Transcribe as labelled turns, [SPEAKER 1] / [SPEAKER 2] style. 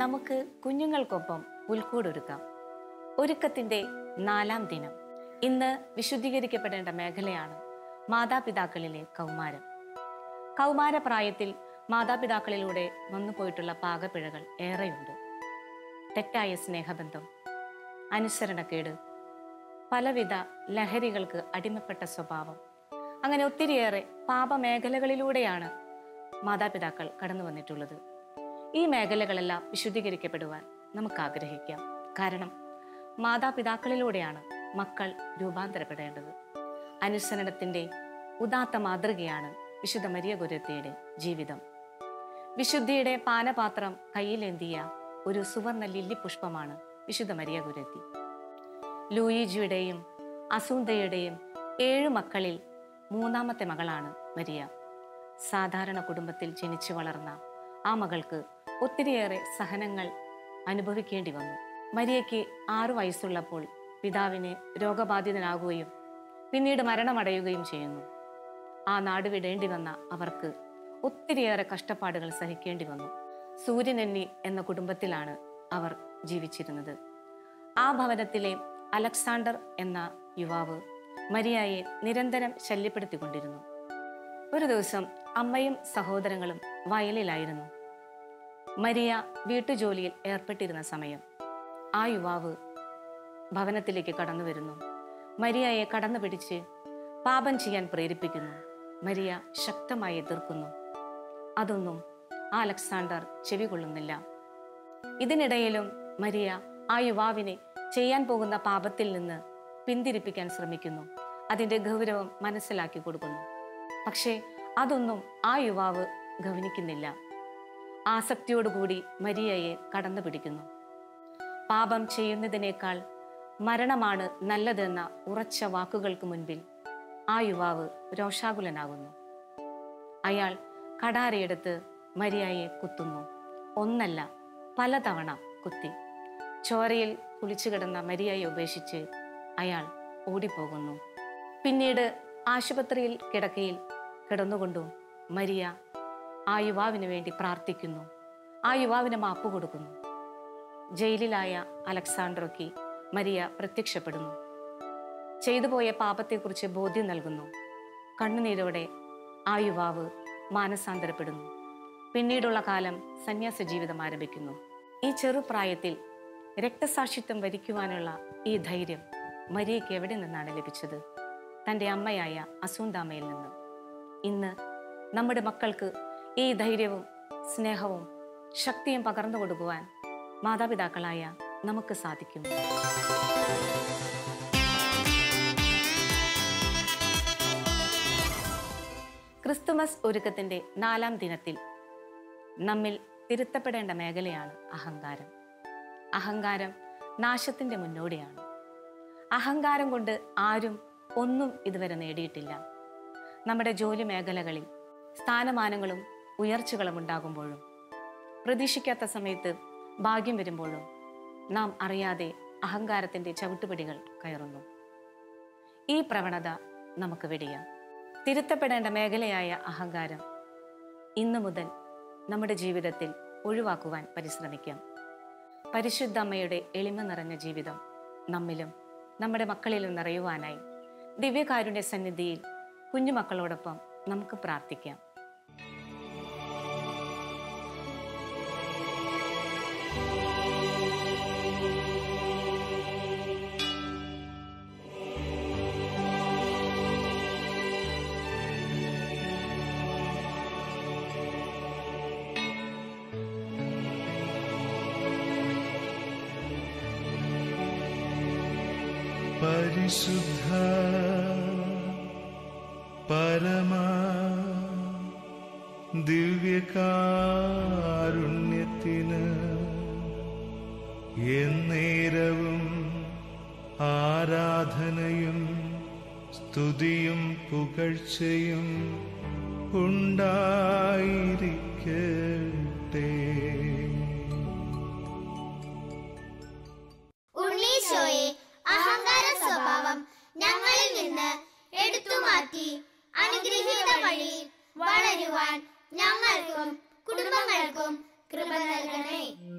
[SPEAKER 1] നമുക്ക് കുഞ്ഞുങ്ങൾക്കൊപ്പം പുൽക്കൂടൊരുക്കാം ഒരുക്കത്തിന്റെ നാലാം ദിനം ഇന്ന് വിശുദ്ധീകരിക്കപ്പെടേണ്ട മേഖലയാണ് മാതാപിതാക്കളിലെ കൗമാരം കൗമാരപ്രായത്തിൽ മാതാപിതാക്കളിലൂടെ വന്നുപോയിട്ടുള്ള പാകപ്പിഴകൾ ഏറെയുണ്ട് തെറ്റായ സ്നേഹബന്ധം അനുസരണക്കേട് പലവിധ ലഹരികൾക്ക് അടിമപ്പെട്ട സ്വഭാവം അങ്ങനെ ഒത്തിരിയേറെ പാപമേഖലകളിലൂടെയാണ് മാതാപിതാക്കൾ കടന്നു വന്നിട്ടുള്ളത് ഈ മേഖലകളെല്ലാം വിശുദ്ധീകരിക്കപ്പെടുവാൻ നമുക്ക് ആഗ്രഹിക്കാം കാരണം മാതാപിതാക്കളിലൂടെയാണ് മക്കൾ രൂപാന്തരപ്പെടേണ്ടത് അനുസരണത്തിന്റെ ഉദാത്ത മാതൃകയാണ് വിശുദ്ധ മരിയ ഗുരുത്തിയുടെ ജീവിതം വിശുദ്ധിയുടെ പാനപാത്രം കയ്യിലേന്തിയ ഒരു സുവർണ ലില്ലി പുഷ്പമാണ് വിശുദ്ധ മരിയ ഗുരുത്തി ലൂയിജിയുടെയും അസൂന്തയുടെയും ഏഴു മക്കളിൽ മൂന്നാമത്തെ മകളാണ് മരിയ സാധാരണ കുടുംബത്തിൽ ജനിച്ചു വളർന്ന ആ മകൾക്ക് ഒത്തിരിയേറെ സഹനങ്ങൾ അനുഭവിക്കേണ്ടി വന്നു മരിയയ്ക്ക് ആറു വയസ്സുള്ളപ്പോൾ പിതാവിന് രോഗബാധിതനാകുകയും പിന്നീട് മരണമടയുകയും ചെയ്യുന്നു ആ നാട് വിടേണ്ടി വന്ന അവർക്ക് ഒത്തിരിയേറെ കഷ്ടപ്പാടുകൾ സഹിക്കേണ്ടി വന്നു സൂര്യനെന്നി എന്ന കുടുംബത്തിലാണ് അവർ ജീവിച്ചിരുന്നത് ആ ഭവനത്തിലെ അലക്സാണ്ടർ എന്ന യുവാവ് മരിയായെ നിരന്തരം ശല്യപ്പെടുത്തിക്കൊണ്ടിരുന്നു ഒരു ദിവസം അമ്മയും സഹോദരങ്ങളും വയലിലായിരുന്നു മരിയ വീട്ടുജോലിയിൽ ഏർപ്പെട്ടിരുന്ന സമയം ആ യുവാവ് ഭവനത്തിലേക്ക് കടന്നു വരുന്നു മരിയയെ കടന്നു പിടിച്ച് പാപം ചെയ്യാൻ പ്രേരിപ്പിക്കുന്നു മരിയ ശക്തമായി എതിർക്കുന്നു അതൊന്നും ആ അലക്സാണ്ടർ ചെവികൊള്ളുന്നില്ല ഇതിനിടയിലും മരിയ ആ യുവാവിനെ ചെയ്യാൻ പോകുന്ന പാപത്തിൽ നിന്ന് പിന്തിരിപ്പിക്കാൻ ശ്രമിക്കുന്നു അതിന്റെ ഗൗരവം മനസ്സിലാക്കി കൊടുക്കുന്നു പക്ഷേ അതൊന്നും ആ യുവാവ് ഗവനിക്കുന്നില്ല ആസക്തിയോടുകൂടി മരിയയെ കടന്നു പിടിക്കുന്നു പാപം ചെയ്യുന്നതിനേക്കാൾ മരണമാണ് നല്ലതെന്ന ഉറച്ച വാക്കുകൾക്ക് മുൻപിൽ ആ യുവാവ് രോഷാകുലനാകുന്നു അയാൾ കടാരയെടുത്ത് മരിയയെ കുത്തുന്നു ഒന്നല്ല പലതവണ കുത്തി ചോരയിൽ കുളിച്ചു കിടന്ന മരിയയെ ഉപേക്ഷിച്ച് അയാൾ ഓടിപ്പോകുന്നു പിന്നീട് ആശുപത്രിയിൽ കിടക്കയിൽ കിടന്നുകൊണ്ടും മരിയ ആ യുവാവിന് വേണ്ടി പ്രാർത്ഥിക്കുന്നു ആ യുവാവിന് മാപ്പ് കൊടുക്കുന്നു ജയിലിലായ അലക്സാണ്ട്രോയ്ക്ക് മരിയ പ്രത്യക്ഷപ്പെടുന്നു ചെയ്തുപോയ പാപത്തെക്കുറിച്ച് ബോധ്യം നൽകുന്നു കണ്ണുനീരോടെ ആ യുവാവ് മാനസാന്തരപ്പെടുന്നു പിന്നീടുള്ള കാലം സന്യാസ ജീവിതം ആരംഭിക്കുന്നു ഈ ചെറുപ്രായത്തിൽ രക്തസാക്ഷിത്വം വരിക്കുവാനുള്ള ഈ ധൈര്യം മരിയയ്ക്ക് എവിടെ നിന്നാണ് ലഭിച്ചത് തൻ്റെ അമ്മയായ അസൂന്താമയിൽ നിന്ന് ഇന്ന് നമ്മുടെ മക്കൾക്ക് ഈ ധൈര്യവും സ്നേഹവും ശക്തിയും പകർന്നു കൊടുക്കുവാൻ മാതാപിതാക്കളായ നമുക്ക് സാധിക്കും ക്രിസ്തുമസ് ഒരുക്കത്തിന്റെ നാലാം ദിനത്തിൽ നമ്മിൽ തിരുത്തപ്പെടേണ്ട മേഖലയാണ് അഹങ്കാരം അഹങ്കാരം നാശത്തിന്റെ മുന്നോടിയാണ് അഹങ്കാരം കൊണ്ട് ആരും ഒന്നും ഇതുവരെ നേടിയിട്ടില്ല നമ്മുടെ ജോലി മേഖലകളിൽ സ്ഥാനമാനങ്ങളും ഉയർച്ചകളും ഉണ്ടാകുമ്പോഴും പ്രതീക്ഷിക്കാത്ത സമയത്ത് ഭാഗ്യം വരുമ്പോഴും നാം അറിയാതെ അഹങ്കാരത്തിന്റെ ചവിട്ടുപടികൾ കയറുന്നു ഈ പ്രവണത നമുക്ക് വെടിയാം തിരുത്തപ്പെടേണ്ട മേഖലയായ അഹങ്കാരം ഇന്നു മുതൽ നമ്മുടെ ജീവിതത്തിൽ ഒഴിവാക്കുവാൻ പരിശ്രമിക്കാം പരിശുദ്ധ അമ്മയുടെ എളിമ നിറഞ്ഞ ജീവിതം നമ്മിലും നമ്മുടെ മക്കളിലും നിറയുവാനായി ദിവ്യകാരുണ്യ സന്നിധിയിൽ കുഞ്ഞുമക്കളോടൊപ്പം നമുക്ക് പ്രാർത്ഥിക്കാം
[SPEAKER 2] പരിശുദ്ധ പരമ ദിവ്യകാരുണ്യത്തിന് എന്നേരവും ആരാധനയും സ്തുതിയും പുകഴ്ചയും ഉണ്ടായിരിക്കട്ടെ
[SPEAKER 3] ഉണ്ണീശോയെ അഹങ്കാര സ്വഭാവം ഞങ്ങളിൽ നിന്ന് എടുത്തുമാറ്റി അനുഗ്രഹീത വഴിയിൽ വളരുവാൻ ഞങ്ങൾക്കും കുടുംബങ്ങൾക്കും കൃപ നൽകണേ